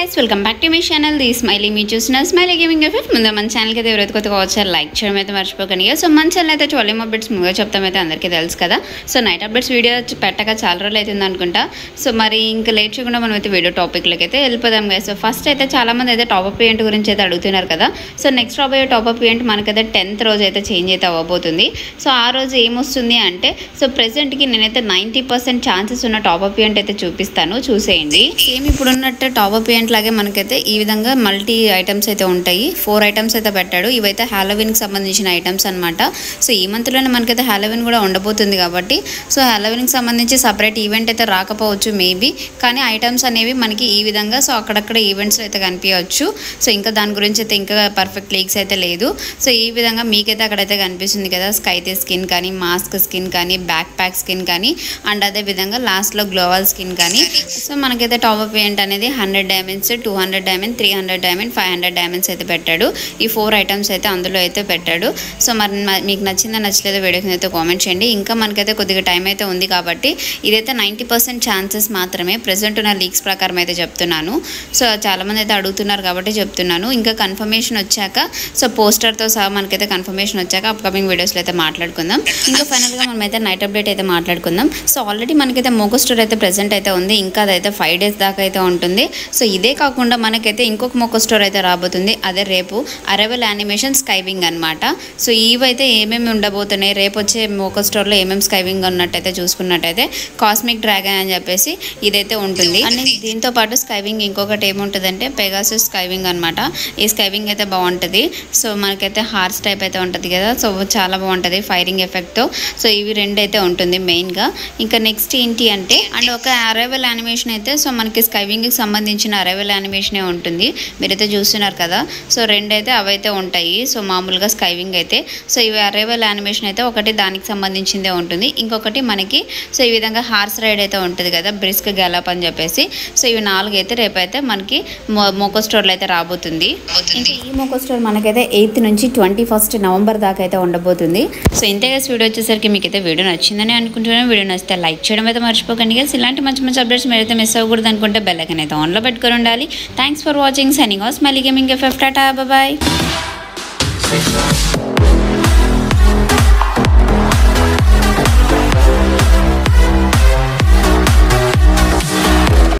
Guys welcome back to my channel the smiley మీ చూసిన smiley gaming effect ముందు మన ఛానల్కి అయితే ఎవరైతే కొత్తగా వచ్చారు లైక్ చేయడం అయితే మర్చిపోకండి సో మన ఛానల్ అయితే ట్వెల్వ్ అప్డేట్స్ ముందుగా చెప్తామైతే అందరికీ తెలుసు కదా సో నైట్ అప్డేట్స్ వీడియో పెట్టక చాలా రోజులు అవుతుంది అనుకుంటా సో మరి ఇంకా లేట్ చేయకుండా మనం అయితే వీడియో టాపిక్లకి అయితే వెళ్ళిపోదాం గైస్ సో ఫస్ట్ అయితే చాలా మంది అయితే టాప్అప్ ఈవెంట్ గురించి అయితే అడుగుతున్నారు కదా సో నెక్స్ట్ రాబోయే టాప్అప్ ఈవెంట్ మనకైతే టెన్త్ రోజు అయితే చేంజ్ అయితే అవ్వబోతుంది సో ఆ రోజు ఏమొస్తుంది అంటే సో ప్రెసెంట్కి నేనైతే నైంటీ పర్సెంట్ ఛాన్సెస్ ఉన్న టాప్అప్ ఈవెంట్ అయితే చూపిస్తాను చూసేయండి సేమ్ ఇప్పుడు ఉన్నట్టు టాప్అప్ ఈవెంట్ లాగే మనకైతే ఈ విధంగా మల్టీ ఐటమ్స్ అయితే ఉంటాయి ఫోర్ ఐటమ్స్ అయితే పెట్టాడు ఇవైతే హాలోవిన్కి సంబంధించిన ఐటమ్స్ అనమాట సో ఈ మంత్లోనే మనకైతే హాలోవిన్ కూడా ఉండబోతుంది కాబట్టి సో హాలోవిన్కి సంబంధించి సపరేట్ ఈవెంట్ అయితే రాకపోవచ్చు మేబీ కానీ ఐటమ్స్ అనేవి మనకి ఈ విధంగా సో అక్కడక్కడ ఈవెంట్స్ అయితే కనిపించవచ్చు సో ఇంకా దాని గురించి అయితే ఇంకా పర్ఫెక్ట్ లీక్స్ అయితే లేదు సో ఈ విధంగా మీకైతే అక్కడైతే కనిపిస్తుంది కదా స్కైతే స్కిన్ కానీ మాస్క్ స్కిన్ కానీ బ్యాక్ ప్యాక్ స్కిన్ కానీ అండ్ అదే విధంగా లాస్ట్లో గ్లోవల్ స్కిన్ కానీ సో మనకైతే టాప్ అప్ ఏంటి అనేది hundred diamonds two hundred diamond three hundred diamond five hundred diamonds అయితే పెట్టాడు ఈ ఫోర్ ఐటమ్స్ అయితే అందులో అయితే పెట్టాడు సో మరి మ- మీకు నచ్చిందా నచ్చలేదో వీడియో కింద అయితే కామెంట్ చేయండి ఇంకా మనకైతే కొద్దిగా టైం అయితే ఉంది కాబట్టి ఇదైతే నైంటీ పర్సెంట్ ఛాన్సెస్ మాత్రమే ప్రజెంట్ ఉన్న లీక్స్ ప్రకారం అయితే చెప్తున్నాను సో చాలామంది అయితే అడుగుతున్నారు కాబట్టి చెప్తున్నాను ఇంకా కన్ఫర్మేషన్ వచ్చాక సో పోస్టర్తో సహా మనకైతే కన్ఫర్మేషన్ వచ్చాక అప్కమింగ్ వీడియోస్లో అయితే మాట్లాడుకుందాం ఇంకా ఫైనల్గా మనం అయితే నైట్ అప్డేట్ అయితే మాట్లాడుకుందాం సో ఆల్రెడీ మనకైతే మోకో స్టోర్ అయితే ప్రెసెంట్ అయితే ఉంది ఇంకా అదైతే ఫైవ్ డేస్ దాకా అయితే ఉంటుంది సో ఇదే కాకుండా మనకైతే ఇంకొక మోకో స్టోర్ అయితే రాబోతుంది అదే రేపు అరవెల్ యానిమేషన్ స్కైవింగ్ అనమాట సో ఇవైతే ఏమేమి ఉండబోతున్నాయి రేపు వచ్చే మోకో స్టోర్లో ఏమేమి స్కైవింగ్ ఉన్నట్టయితే చూసుకున్నట్టయితే కాస్మిక్ డ్రాగన్ అని చెప్పేసి ఇదైతే ఉంటుంది అండ్ దీంతో పాటు స్కైవింగ్ ఇంకొకటి ఏముంటుందంటే పెగాసస్ స్కైవింగ్ అనమాట ఈ స్కైవింగ్ అయితే బాగుంటుంది సో మనకైతే హార్స్ టైప్ అయితే ఉంటుంది కదా సో చాలా బాగుంటుంది ఫైరింగ్ ఎఫెక్ట్తో సో ఇవి రెండు అయితే ఉంటుంది మెయిన్గా ఇంకా నెక్స్ట్ ఏంటి అంటే అండ్ ఒక అరైవల్ యానిమేషన్ అయితే సో మనకి స్కైవింగ్కి సంబంధించిన అరైవల్ యానిమేషనే ఉంటుంది మీరైతే చూస్తున్నారు కదా సో రెండు అయితే అవైతే ఉంటాయి సో మామూలుగా స్కైవింగ్ అయితే సో ఇవి అరైవల్ యానిమేషన్ అయితే ఒకటి దానికి సంబంధించిందే ఉంటుంది ఇంకొకటి మనకి సో ఈ విధంగా హార్స్ రైడ్ అయితే ఉంటుంది కదా బ్రిస్క్ గెలప్ అని చెప్పేసి సో ఇవి నాలుగు అయితే రేపైతే మనకి మో- మోకో స్టోర్లో అయితే రాబోతుంది ఇంకా ఈ మోకో స్టోర్ మనకైతే ఎయిత్ నుంచి ట్వంటీ ఫస్ట్ నవంబర్ దాకా అయితే ఉండబోతుంది సో ఇంతగా వీడియో వచ్చేసరికి మీకు అయితే వీడియో నచ్చిందని అనుకుంటున్నాను వీడియో నచ్చితే లైక్ చేయడం అయితే మర్చిపోకండి guys. ఇలాంటి మంచి మంచి అప్డేట్స్ మీరైతే మిస్ అవ్వకూడదు అనుకుంటే బెల్ ఐకన్ అయితే ఆన్లో పెట్టుకొని ఉండాలి thanks for watching signing us మళ్ళీ గేమింగ్ ఎఫ్ఎఫ్ టాటా బాయ్